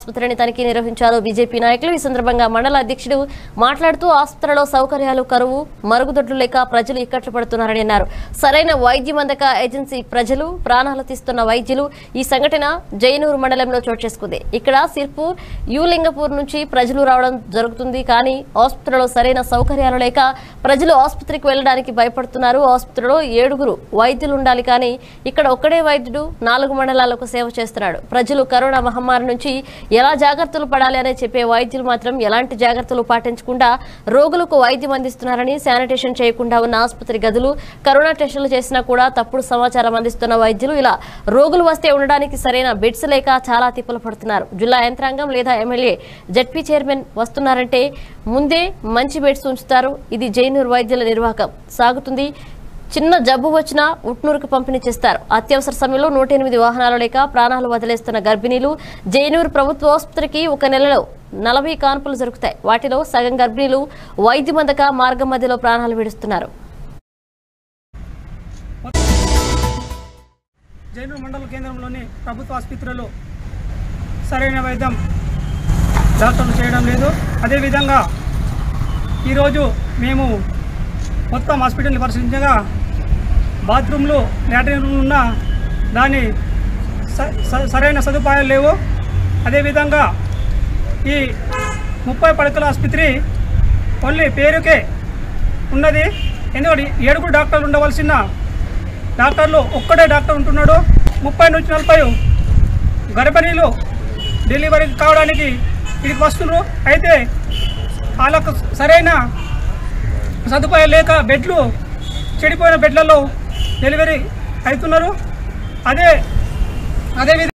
ఆసుపత్రిని తనిఖీ నిర్వహించారు బీజేపీ నాయకులు ఈ సందర్భంగా మండల అధ్యక్షుడు మాట్లాడుతూ ఆసుపత్రిలో సౌకర్యాలు కరువు మరుగుదొడ్లు లేక ప్రజలు ఇక్కట్లు పడుతున్నారని అన్నారు సరైన వైద్యం అందక ఏజెన్సీ ప్రజలు ప్రాణాలు తీస్తున్న వైద్యులు ఈ సంఘటన జైనూరు మండలంలో చోటు చేసుకుంది ఇక్కడ సిర్పూర్ యూలింగపూర్ నుంచి ప్రజలు రావడం జరుగుతుంది కానీ ఆసుపత్రిలో సరైన సౌకర్యాలు లేక ప్రజలు ఆసుపత్రికి వెళ్లడానికి భయపడుతున్నారు ఆసుపత్రిలో ఏడుగురు వైద్యులు ఉండాలి కానీ ఇక్కడ ఒక్కడే వైద్యుడు నాలుగు మండలాలకు సేవ చేస్తున్నాడు ప్రజలు కరోనా మహమ్మారి నుంచి ఎలా జాగ్రత్తలు పడాలి అనే చెప్పే వైద్యులు మాత్రం ఎలాంటి జాగ్రత్తలు పాటించకుండా రోగులకు వైద్యం అందిస్తున్నారని శానిటేషన్ చేయకుండా ఉన్న ఆసుపత్రి గదులు కరోనా టెస్టులు చేసినా కూడా తప్పుడు సమాచారం అందిస్తున్న వైద్యులు ఇలా రోగులు వస్తే ఉండడానికి సరైన బెడ్స్ లేక చాలా తిప్పలు పడుతున్నారు జిల్లా యంత్రాంగం లేదా ఎమ్మెల్యే జడ్పీ చైర్మన్ వస్తున్నారంటే ముందే మంచి బెడ్స్ ఉంచుతారు ఇది జైనూరు వైద్యుల నిర్వాహకం సాగుతుంది చిన్న జబ్బు వచ్చినా ఉట్నూరుకు పంపిణీ చేస్తారు అత్యవసర సమయంలో నూట ఎనిమిది వాహనాలు లేక ప్రాణాలు వదిలేస్తున్న గర్భిణీలు జైనూరు ప్రభుత్వ ఆసుపత్రికి ఒక నెలలో నలభై కాన్పులు జరుగుతాయి వాటిలో సగం గర్భిణీలు వైద్యం అందక మార్గం మధ్యలో ప్రాణాలు విడుస్తున్నారు జైనూరు మండల కేంద్రంలోని ప్రభుత్వ ఆసుపత్రిలో సరైన వైద్యం డాక్టర్లు చేయడం లేదు అదేవిధంగా ఈరోజు మేము మొత్తం హాస్పిటల్ని పరిశీలించగా బాత్రూమ్లు లాట్రిన్ రూమ్లు ఉన్న దాని స- స- సరైన సదుపాయాలు లేవు అదేవిధంగా ఈ ముప్పై పడకల ఆసుపత్రి ఓన్లీ పేరుకే ఉన్నది ఎందుకంటే ఏడుగురు డాక్టర్లు ఉండవలసిన డాక్టర్లు ఒక్కడే డాక్టర్ ఉంటున్నాడు ముప్పై నుంచి నలభై గర్భిణీలు డెలివరీ కావడానికి ఇక్కడికి వస్తున్నారు అయితే వాళ్ళకు సరైన సదుపాయం లేక బెడ్లు చెడిపోయిన బెడ్లలో డెలివరీ అవుతున్నారు అదే అదే